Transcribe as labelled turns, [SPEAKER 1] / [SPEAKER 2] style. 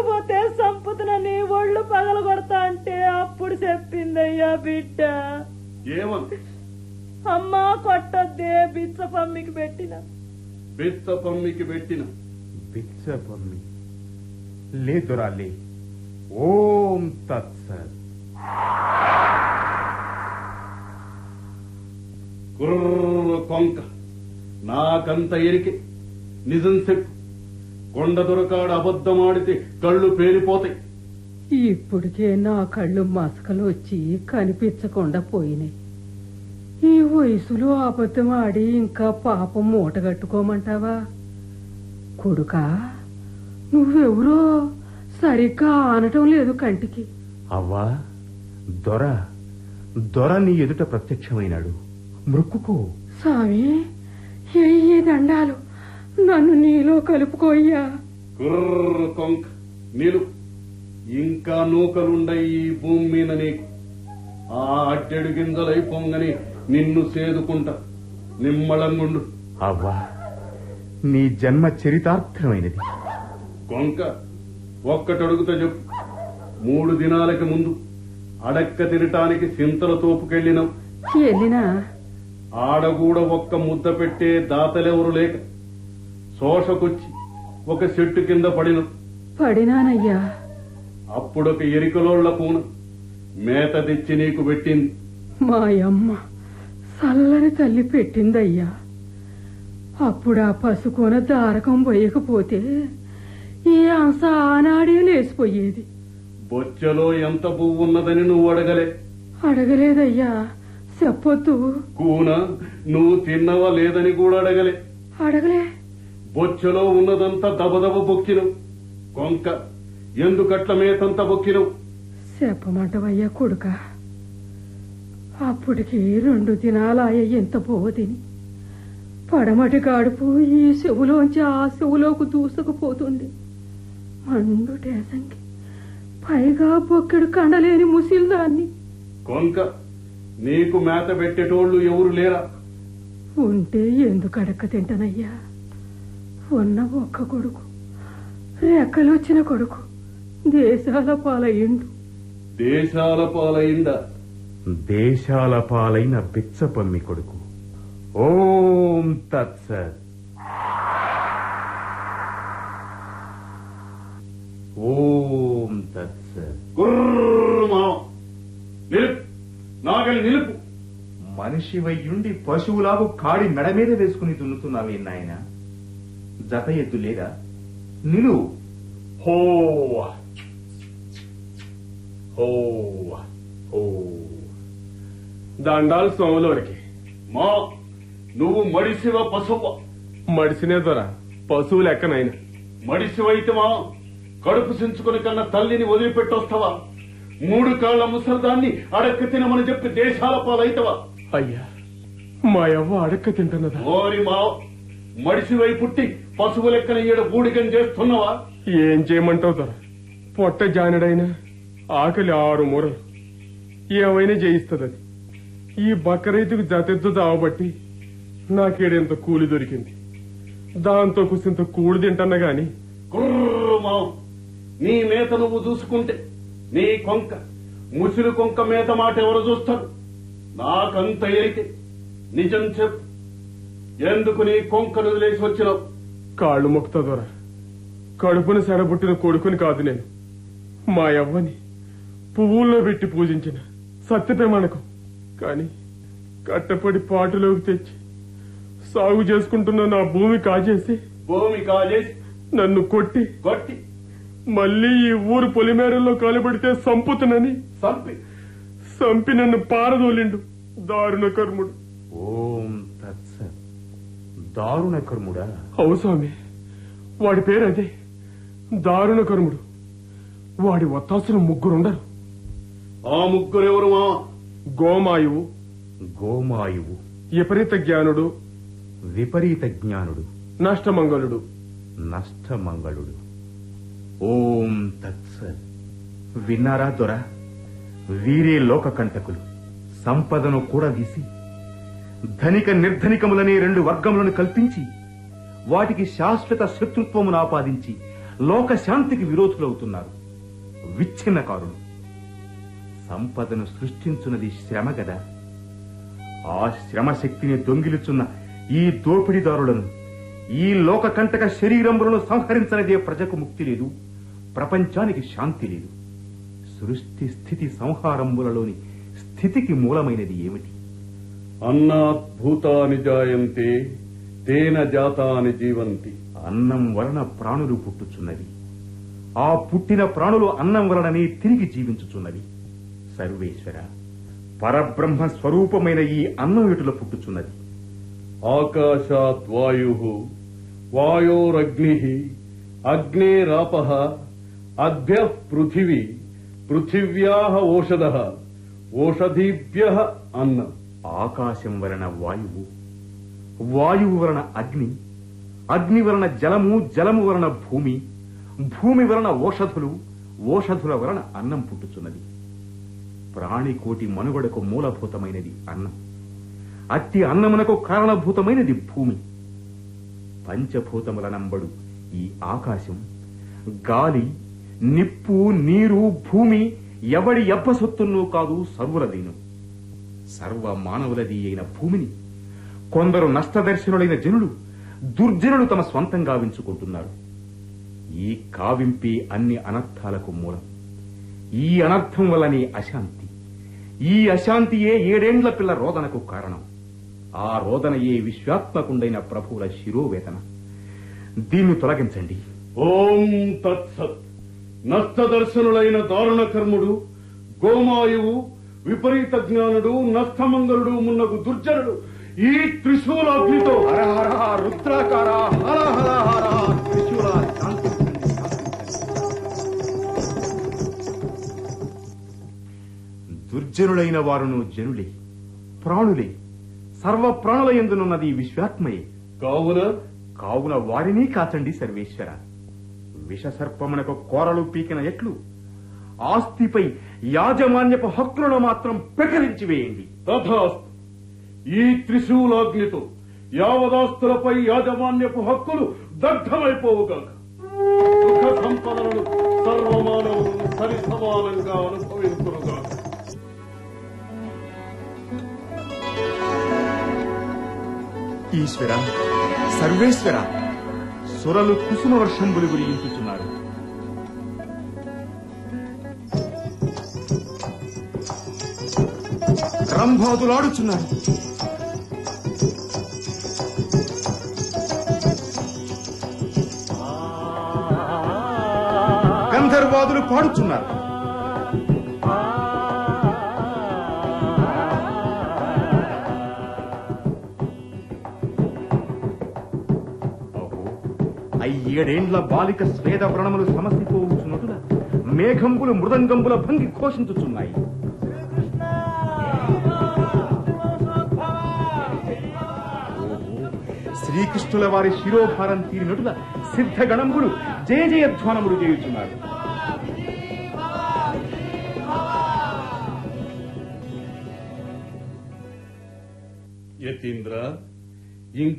[SPEAKER 1] లేకపోతే సంపుతునని ఒళ్ళు పగల కొడతా అంటే అప్పుడు చెప్పిందయ్యా బిడ్డ
[SPEAKER 2] ఏమని
[SPEAKER 1] అమ్మా కొట్టొద్దే బిచ్చ పమ్మికి పెట్టిన
[SPEAKER 2] బెత్త పమ్మికి పెట్టిన
[SPEAKER 3] బిచ్చపమ్మి లేదురా లే ఓం తత్సత్
[SPEAKER 2] కుర్ర కొంక నాకంత ఎరికే నిజం చెప్పు కొండ దొరకాడు అబద్ధమాడితే కళ్ళు పేలిపోతాయి
[SPEAKER 1] ఇప్పటికే నా కళ్ళు మసకలు వచ్చి కనిపించకుండా పోయినాయి ఈ వయసులో అబద్ధం ఆడి ఇంకా పాపం మూట కట్టుకోమంటావా కొడుకా నువ్వెవరో సరిగ్గా ఆనటం లేదు కంటికి
[SPEAKER 3] అవ్వా దొర దొర నీ ఎదుట ప్రత్యక్షమైనాడు మృక్కుకో
[SPEAKER 1] స్వామి ఏ దండాలు నన్ను నీలో కలుపుకోయ్యా
[SPEAKER 2] కుర్ర కొంక నిలు ఇంకా నూకలుండయి ఈ భూమి మీద నీకు ఆ అట్టెడు గింజలై పొంగని నిన్ను సేదుకుంటా నిమ్మళంగుండు
[SPEAKER 3] అవ్వా నీ జన్మ చరితార్థమైనది
[SPEAKER 2] కొంక ఒక్కటడుగుతా చెప్పు మూడు దినాలకి ముందు అడక్క తినటానికి సింతల తోపుకెళ్ళినావు
[SPEAKER 1] వెళ్ళినా
[SPEAKER 2] ఆడగూడ ఒక్క ముద్ద పెట్టే దాతలెవరు లేక శోషకొచ్చి ఒక చెట్టు కింద పడిన
[SPEAKER 1] పడినానయ్యా
[SPEAKER 2] అప్పుడొక ఎరికలోళ్ల కూన మేత తెచ్చి నీకు పెట్టింది
[SPEAKER 1] మా అమ్మ చల్లని తల్లి పెట్టిందయ్యా అప్పుడు ఆ పసుకొన దారకం పోయకపోతే ఈ అంశ ఆనాడే లేచిపోయేది
[SPEAKER 2] బొచ్చలో ఎంత పువ్వు ఉన్నదని నువ్వు అడగలే
[SPEAKER 1] అడగలేదయ్యా చెప్పొద్దు
[SPEAKER 2] కూన నువ్వు తిన్నవా లేదని కూడా అడగలే
[SPEAKER 1] అడగలే
[SPEAKER 2] బొచ్చలో ఉన్నదంతా దబదబ బొక్కినవు కొంక ఎందుకట్ల మేతంత బొక్కినవు
[SPEAKER 1] చెప్పమంటవయ్యా కొడుక అప్పటికి రెండు దినాలాయ ఎంత పోతిని పడమటి గాడుపు ఈ చెవులోంచి ఆ చెవులోకి దూసుకుపోతుంది మండు టేసంకి పైగా బొక్కెడు కండలేని ముసిల్దాన్ని
[SPEAKER 2] కొంక నీకు మేత పెట్టేటోళ్లు ఎవరు లేరా
[SPEAKER 1] ఉంటే ఎందుకు అడక్క తింటానయ్యా ఉన్న ఒక్క కొడుకు రెక్కలొచ్చిన కొడుకు దేశాల పాలయ్యిండు
[SPEAKER 2] దేశాల పాలయిండ
[SPEAKER 3] దేశాల పాలైన బిచ్చపమ్మి కొడుకు ఓం తత్సత్ ఓం తత్సత్
[SPEAKER 2] గుర్రమా నిలుపు నాగలి నిలుపు
[SPEAKER 3] మనిషి వయ్యుండి పశువులాగు కాడి మెడ మీద వేసుకుని దున్నుతున్నావే నాయన జత ఎద్దు లేదా నిలు హో హో హో
[SPEAKER 4] దండాలు సోమలోనికి
[SPEAKER 2] మా నువ్వు మడిసివ పశువ
[SPEAKER 4] మడిసినే దొర పశువు లెక్కనైనా
[SPEAKER 2] మడిసివైతమా కడుపు సించుకుని కన్నా తల్లిని వదిలిపెట్టొస్తావా మూడు కాళ్ల ముసల్దాన్ని అడక్క తినమని చెప్పి దేశాల పాలైతవా
[SPEAKER 4] అయ్యా మా యవ్వ అడక్క తింటున్నదా
[SPEAKER 2] ఓరి మా మడిసివై పుట్టి పశువు లెక్కన ఈడ బూడిగం చేస్తున్నావా
[SPEAKER 4] ఏం చేయమంటావు దొర పొట్ట జానుడైనా ఆకలి ఆరు మూరలు ఏమైనా చేయిస్తుంది అది ఈ బక్క రైతుకు జతెద్దు దావబట్టి నాకేడెంత కూలి దొరికింది దాంతో కుసింత కూలి తింటన్నా గాని
[SPEAKER 2] కుర్రమా నీ మేత నువ్వు చూసుకుంటే నీ కొంక ముసిలి కొంక మేత మాట ఎవరు చూస్తారు నాకంత ఎరికే నిజం చెప్పు ఎందుకు నీ కొంకను వదిలేసి వచ్చినావు
[SPEAKER 4] కాళ్ళు మొక్కుతా దొర కడుపును సెడబుట్టిన కొడుకుని కాదు నేను మా యవ్వని పువ్వుల్లో పెట్టి పూజించిన సత్యప్రమాణకం కాని కట్టపడి పాటులోకి తెచ్చి సాగు చేసుకుంటున్న నా భూమి కాజేసి
[SPEAKER 2] భూమి కాజేసి
[SPEAKER 4] నన్ను కొట్టి
[SPEAKER 2] కొట్టి
[SPEAKER 4] మళ్ళీ ఈ ఊరు పొలిమేరల్లో కాలుబడితే సంపుతునని
[SPEAKER 2] చంపి
[SPEAKER 4] సంపి నన్ను పారదోలిండు దారుణ కర్ముడు
[SPEAKER 3] ఓం తత్సత్ దారుణ కర్ముడా
[SPEAKER 4] అవు స్వామి వాడి పేరు అదే దారుణ కర్ముడు వాడి ఒత్తాసులు ముగ్గురుండరు
[SPEAKER 2] ఆ ముగ్గురెవరు మా
[SPEAKER 4] గోమాయువు
[SPEAKER 3] గోమాయువు
[SPEAKER 4] విపరీత జ్ఞానుడు
[SPEAKER 3] విపరీత జ్ఞానుడు
[SPEAKER 4] నష్టమంగళుడు
[SPEAKER 3] నష్టమంగళుడు ఓం తత్సత్ విన్నారా దొర వీరే లోకకంటకులు సంపదను కూడా వీసి ధనిక నిర్ధనికములనే రెండు వర్గములను కల్పించి వాటికి శాశ్వత శత్రుత్వమును ఆపాదించి లోక శాంతికి విరోధులవుతున్నారు విచ్ఛిన్నకారులు సంపదను సృష్టించున్నది శ్రమ గదా ఆ శ్రమ శక్తిని దొంగిలుచున్న ఈ దోపిడీదారులను ఈ లోక కంటక శరీరములను సంహరించనిదే ప్రజకు ముక్తి లేదు ప్రపంచానికి శాంతి లేదు సృష్టి స్థితి సంహారములలోని స్థితికి మూలమైనది ఏమిటి
[SPEAKER 2] అన్నాత్ భూతాని జాయంతే తేన జాతాని జీవంతి
[SPEAKER 3] అన్నం వలన ప్రాణులు పుట్టుచున్నవి ఆ పుట్టిన ప్రాణులు అన్నం వలననే తిరిగి జీవించుచున్నవి సర్వేశ్వర పరబ్రహ్మ స్వరూపమైన ఈ అన్నం ఎటుల పుట్టుచున్నది
[SPEAKER 2] ఆకాశాత్ వాయు వాయోరగ్ని అగ్నేరాప అద్భ్య పృథివీ పృథివ్యా ఓషధ ఓషధీభ్య అన్నం
[SPEAKER 3] ఆకాశం వలన వాయువు వాయువు వలన అగ్ని అగ్ని వలన జలము జలము వలన భూమి భూమి వలన ఓషధులు ఓషధుల వలన అన్నం పుట్టుచున్నది ప్రాణికోటి మనుగడకు మూలభూతమైనది అన్నం అట్టి అన్నమునకు కారణభూతమైనది భూమి పంచభూతముల నంబడు ఈ ఆకాశం గాలి నిప్పు నీరు భూమి ఎవడి ఎబ్బ సొత్తున్నూ కాదు సర్వులదీను సర్వ మానవులది అయిన భూమిని కొందరు నష్టదర్శనులైన జనులు దుర్జనులు తమ స్వంతం గావించుకుంటున్నారు ఈ కావింపే అన్ని అనర్థాలకు మూలం ఈ అనర్థం వల్లనే అశాంతి ఈ అశాంతియే ఏడేండ్ల పిల్ల రోదనకు కారణం ఆ రోదనయే విశ్వాత్మకుండైన ప్రభువుల శిరోవేదన దీన్ని తొలగించండి
[SPEAKER 2] ఓం తత్సత్ నష్టదర్శనులైన దారుణ కర్ముడు గోమాయువు విపరీత జ్ఞానుడు నష్టమంగళుడు మున్నగు దుర్జనుడు ఈ త్రిశూలాగ్నితో
[SPEAKER 3] హర హర రుద్రాకార హర హర హర త్రిశూల శాంతించండి, శాంతించండి. దుర్జనులైన వారును జనులే ప్రాణులే సర్వ ప్రాణుల ఎందునున్నది విశ్వాత్మయే
[SPEAKER 2] కావున
[SPEAKER 3] కావున వారిని కాచండి సర్వేశ్వర విషసర్పమునకు కోరలు పీకిన ఎట్లు ఆస్తిపై యాజమాన్యపు హక్కులను మాత్రం పెకరించి వేయండి
[SPEAKER 2] తథాస్తు ఈ త్రిశూలాగ్నితో యావదాస్తులపై యాజమాన్యపు హక్కులు దగ్ధమైపోవుగాక సుఖ సంపదలను సర్వమానవులు సరి సమానంగా అనుభవించురుగాక
[SPEAKER 3] ఈశ్వర సర్వేశ్వర సురలు కుసుమ వర్షంబులు గురించుచున్నారు రంభాదులాడుచున్నారు గంధర్వాదులు పాడుచున్నారు ఓహో, అయ్యేడేండ్ల బాలిక స్వేద వ్రణములు సమసిపోవుచున్నట్టుగా మేఘంబులు మృదంగంబుల భంగి ఘోషించుచున్నాయి ఓహో, శ్రీకృష్ణుల వారి శిరోభారం తీరినట్టుగా సిద్ధగణంబులు జయ జయధ్వానములు చేయుచున్నారు
[SPEAKER 2] యతీంద్ర